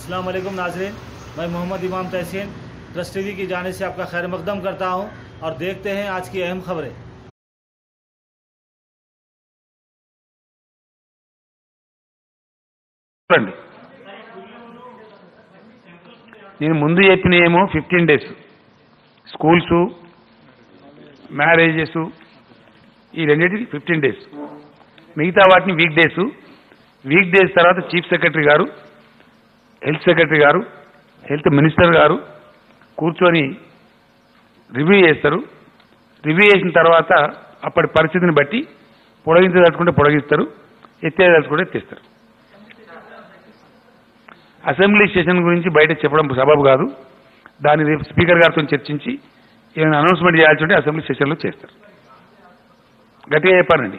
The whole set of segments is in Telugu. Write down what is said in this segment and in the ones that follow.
अस्सलाम वालेकुम नाजरीन मैं मोहम्मद इमाम तहसीन ट्रस्ट टीवी की जाने से आपका खैर मकदम करता हूं और देखते हैं आज की अहम खबरें చూడండి నేను ముందు చెప్పిన ఏమో ఫిఫ్టీన్ డేస్ స్కూల్స్ మ్యారేజెస్ ఈ రెండింటికి ఫిఫ్టీన్ డేస్ మిగతా వాటిని వీక్ డేస్ వీక్ డేస్ తర్వాత చీఫ్ సెక్రటరీ గారు హెల్త్ సెక్రటరీ గారు హెల్త్ మినిస్టర్ గారు కూర్చొని రివ్యూ చేస్తారు రివ్యూ చేసిన తర్వాత అప్పటి పరిస్థితిని బట్టి పొడిగించదలుచుకుంటే పొడిగిస్తారు ఎత్తేదలుచుకుంటే ఎత్తేస్తారు అసెంబ్లీ సెషన్ గురించి బయట చెప్పడం సబబు కాదు దాన్ని రేపు స్పీకర్ గారితో చర్చించి ఏమైనా అనౌన్స్మెంట్ చేయాల్సి ఉంటే అసెంబ్లీ సెషన్లో చేస్తారు గట్టిగా చెప్పానండి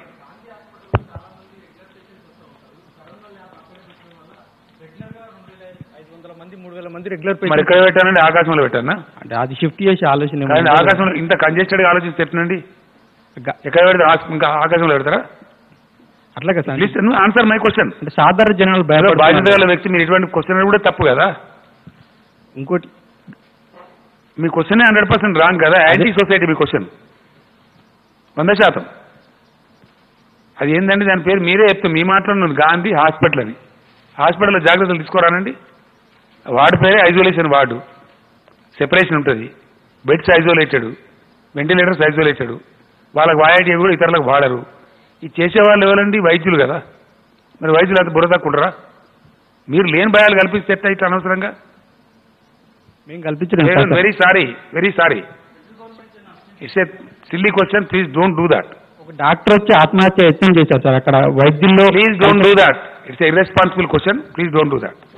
ఐదు వందల మంది మూడు వేల మంది రెగ్యులర్ మరి ఎక్కడ పెట్టానండి ఆకాశంలో పెట్టానా అంటే అది షిఫ్ట్ చేసి ఆలోచన ఏమో. కానీ ఆకాశంలో ఇంత కంజెస్టెడ్గా ఆలోచించి చెప్పినండి గ- ఎక్కడ పెడితే ఆ- ఇంకా ఆకాశంలో పెడతారా అట్లా కదా sir. Please answer my question అంటే సాధారణ జనాలు బాధ్యత భయపడుతున్నారు. గల వ్యక్తి మీరు ఇటువంటి క్వశ్చన్ కూడా తప్పు కదా ఇంకోటి మీ క్వశ్చన్ హండ్రెడ్ పర్సెంట్ రాంగ్ కదా యాంటీ సొసైటీ మీ క్వశ్చన్ వంద శాతం అది ఏంటంటే దాని పేరు మీరే చెప్తాం మీ మాట్లాడిన గాంధీ హాస్పిటల్ అని హాస్పిటల్లో జాగ్రత్తలు తీసుకోరానండి వార్డు పేరే ఐసోలేషన్ వార్డు సెపరేషన్ ఉంటుంది బెడ్స్ ఐసోలేటెడ్ వెంటిలేటర్స్ ఐసోలేటెడ్ వాళ్ళకి వాయటి కూడా ఇతరులకు వాడరు ఇది చేసేవాళ్ళు ఎవరండి వైద్యులు కదా మరి వైద్యులు అంత బుర్ర తక్కుంటారా మీరు లేని భయాలు కల్పిస్తే ఎట్లా ఇట్లా అనవసరంగా మేము కల్పించడం sir. Very sorry very sorry it's a silly question please don't do that ఒక డాక్టర్ వచ్చి ఆత్మహత్య యత్నం చేశారు సార్ అక్కడ వైద్యుల్లో please don't do that it's irresponsible question please don't do that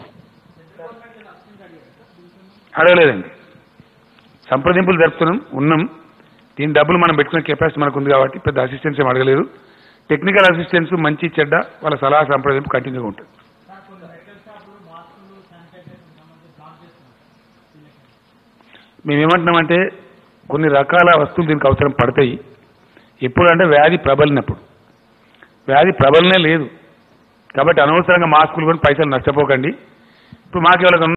అడగలేదండి సంప్రదింపులు జరుపుతున్నాం ఉన్నాం దీని డబ్బులు మనం పెట్టుకునే కెపాసిటీ మనకు ఉంది కాబట్టి పెద్ద అసిస్టెన్స్ ఏం అడగలేదు టెక్నికల్ అసిస్టెన్స్ మంచి చెడ్డ వాళ్ళ సలహా సంప్రదింపు కంటిన్యూగా ఉంటుంది మేమేమంటున్నామంటే కొన్ని రకాల వస్తువులు దీనికి అవసరం పడతాయి ఎప్పుడు అంటే వ్యాధి ప్రబలినప్పుడు వ్యాధి ప్రబలనే లేదు కాబట్టి అనవసరంగా మాస్కులు కొని పైసలు నష్టపోకండి ఇప్పుడు మాకు ఎవరికి